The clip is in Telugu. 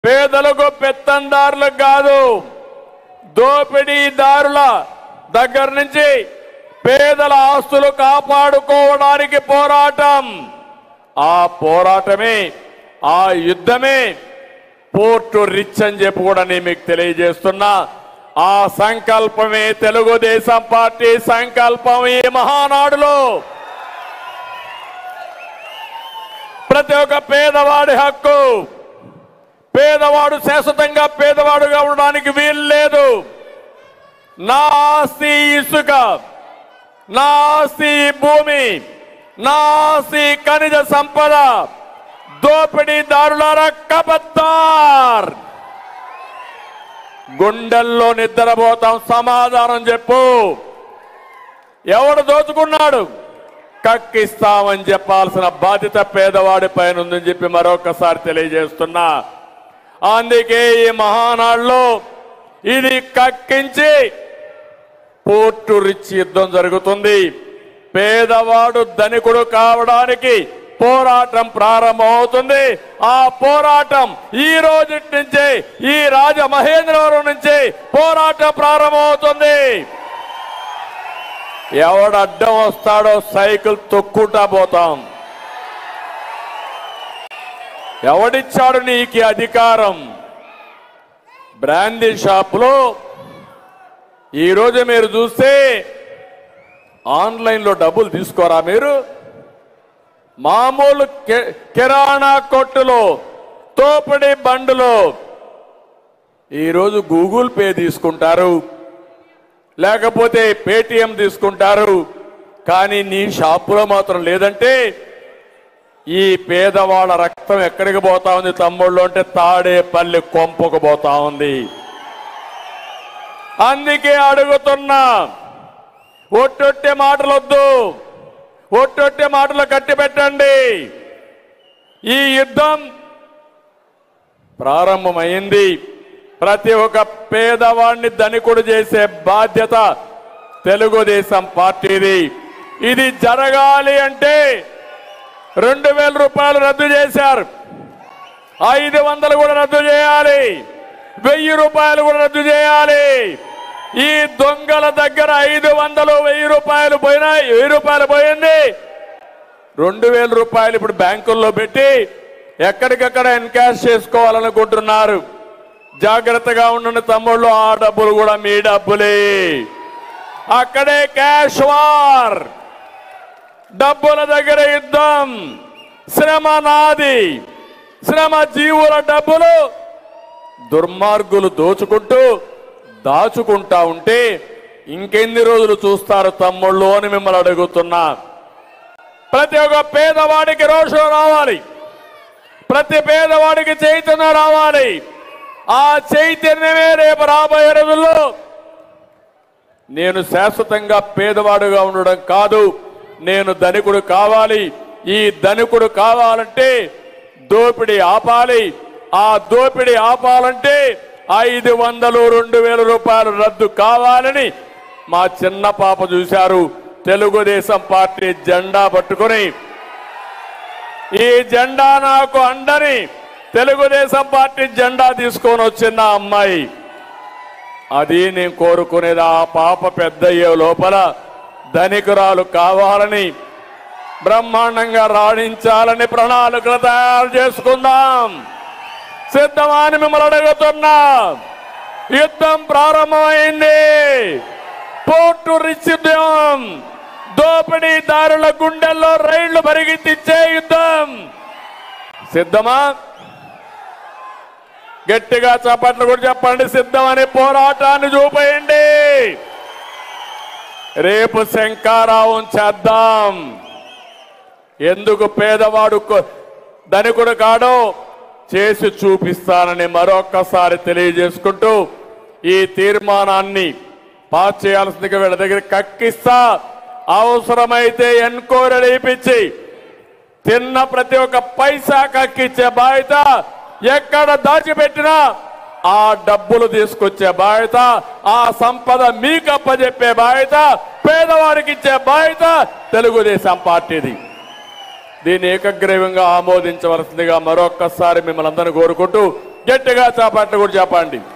పేదలకు పెత్తందారులకు కాదు దోపిడీదారుల దగ్గర నుంచి పేదల ఆస్తులు కాపాడుకోవడానికి పోరాటం ఆ పోరాటమే ఆ యుద్ధమే పోర్టు రిచ్ అని చెప్పి కూడా నేను మీకు తెలియజేస్తున్నా ఆ సంకల్పమే తెలుగుదేశం పార్టీ సంకల్పం ఈ మహానాడులో ప్రతి ఒక్క పేదవాడి హక్కు పేదవాడు శాశ్వతంగా పేదవాడుగా ఉండడానికి వీలు లేదు నా ఆస్తి ఇసుక నా ఆస్తి ఈ భూమి నా ఆస్తి ఖనిజ సంపద దోపిడీదారులారా కబద్దార్ గుండెల్లో నిద్రపోతాం సమాధానం చెప్పు ఎవడు దోచుకున్నాడు కక్కిస్తామని చెప్పాల్సిన బాధ్యత పేదవాడి పైన ఉందని చెప్పి మరొకసారి తెలియజేస్తున్నా అందుకే ఈ మహానాడులో ఇది కక్కించి పోర్టు రిచ్ యుద్ధం జరుగుతుంది పేదవాడు ధనికుడు కావడానికి పోరాటం ప్రారంభమవుతుంది ఆ పోరాటం ఈ రోజు నుంచే ఈ రాజమహేంద్రవరం నుంచి పోరాటం ప్రారంభమవుతుంది ఎవడు అడ్డం వస్తాడో సైకిల్ తొక్కుంటా పోతాం ఎవడిచ్చాడు నీకు ఈ అధికారం బ్రాందీ షాపులో ఈరోజు మీరు చూస్తే ఆన్లైన్లో డబ్బులు తీసుకోరా మీరు మామూలు కి- కిరాణా కొట్టులో తోపిడి బండులో ఈరోజు గూగుల్ పే తీసుకుంటారు లేకపోతే పేటిఎం తీసుకుంటారు కానీ నీ షాపులో మాత్రం లేదంటే ఈ పేదవాళ్ళ రక్తం ఎక్కడికి పోతా ఉంది తమ్ముళ్ళు అంటే తాడేపల్లి కొంపకు పోతా ఉంది అందుకే అడుగుతున్నా ఒట్టొట్టే మాటలు వద్దు ఒట్టొట్టే మాటలు కట్టి పెట్టండి ఈ యుద్ధం ప్రారంభమైంది ప్రతి ఒక్క పేదవాడిని ధనికుడు చేసే బాధ్యత తెలుగుదేశం పార్టీది ఇది జరగాలి అంటే రెండు వేల రూపాయలు రద్దు చేశారు ఐదు వందలు కూడా రద్దు చేయాలి వెయ్యి రూపాయలు కూడా రద్దు చేయాలి ఈ దొంగల దగ్గర ఐదు వందలు వెయ్యి రూపాయలు పోయినాయి వెయ్యి రూపాయలు పోయింది రెండు వేల రూపాయలు ఇప్పుడు బ్యాంకుల్లో పెట్టి ఎక్కడికక్కడ ఎన్కాష్ చేసుకోవాలనుకుంటున్నారు జాగ్రత్తగా ఉండండి తమ్ముళ్ళు ఆ డబ్బులు కూడా మీ డబ్బులే అక్కడే క్యాష్ వార్ డబ్బుల దగ్గర యుద్ధం శ్రమ నాది శ్రమ జీవుల డబ్బులు దుర్మార్గులు దోచుకుంటూ దాచుకుంటా ఉంటే ఇంకెన్ని రోజులు చూస్తారు తమ్ముళ్ళు అని మిమ్మల్ని అడుగుతున్నా ప్రతి ఒక్క పేదవాడికి రోషం రావాలి ప్రతి పేదవాడికి చైతన్యం రావాలి ఆ చైతన్యమే రేపు రాబోయే రోజుల్లో నేను శాశ్వతంగా పేదవాడుగా ఉండడం కాదు నేను ధనికుడు కావాలి ఈ ధనికుడు కావాలంటే దోపిడీ ఆపాలి ఆ దోపిడీ ఆపాలంటే ఐదు వందలు రెండు వేల రూపాయలు రద్దు కావాలని మా చిన్న పాప చూశారు తెలుగుదేశం పార్టీ జెండా పట్టుకొని ఈ జెండా నాకు అండని తెలుగుదేశం పార్టీ జెండా తీసుకొని వచ్చిన ఆ అమ్మాయి అది నేను కోరుకునేది ఆ పాప పెద్దయ్యే లోపల ధనికురాలు కావాలని బ్రహ్మాండంగా రాణించాలని ప్రణాళికలు తయారు చేసుకుందాం సిద్ధమా అని మిమ్మల్ని అడుగుతున్నా యుద్ధం ప్రారంభమైంది పోర్టు రిచ్ యుద్ధం దోపిడీదారుల గుండెల్లో రైళ్లు పరిగెత్తించే యుద్ధం సిద్ధమా గట్టిగా చప్పట్లు కూడా చెప్పండి సిద్ధమని పోరాటాన్ని చూపేయండి రేపు శంకారావం చేద్దాం ఎందుకు పేదవాడు కొ- ధనికుడు కాడో చేసి చూపిస్తానని మరొక్కసారి తెలియజేసుకుంటూ ఈ తీర్మానాన్ని పాస్ చేయాల్సిందిగా వీళ్ళ దగ్గర కక్కిస్తా అవసరమైతే ఎన్క్వైరీ వేయించి తిన్న ప్రతి ఒక్క పైసా కక్కిచ్చే బాధ్యత ఎక్కడ దాచిపెట్టినా ఆ డబ్బులు తీసుకొచ్చే బాధ్యత ఆ సంపద మీకు అప్పచెప్పే బాధ్యత పేదవాడికి ఇచ్చే బాధ్యత తెలుగుదేశం పార్టీది దీన్ని ఏకగ్రీవంగా ఆమోదించవలసిందిగా మరొక్కసారి మిమ్మల్ని అందరినీ కోరుకుంటూ గట్టిగా చాపట్లు కూడా చెప్పండి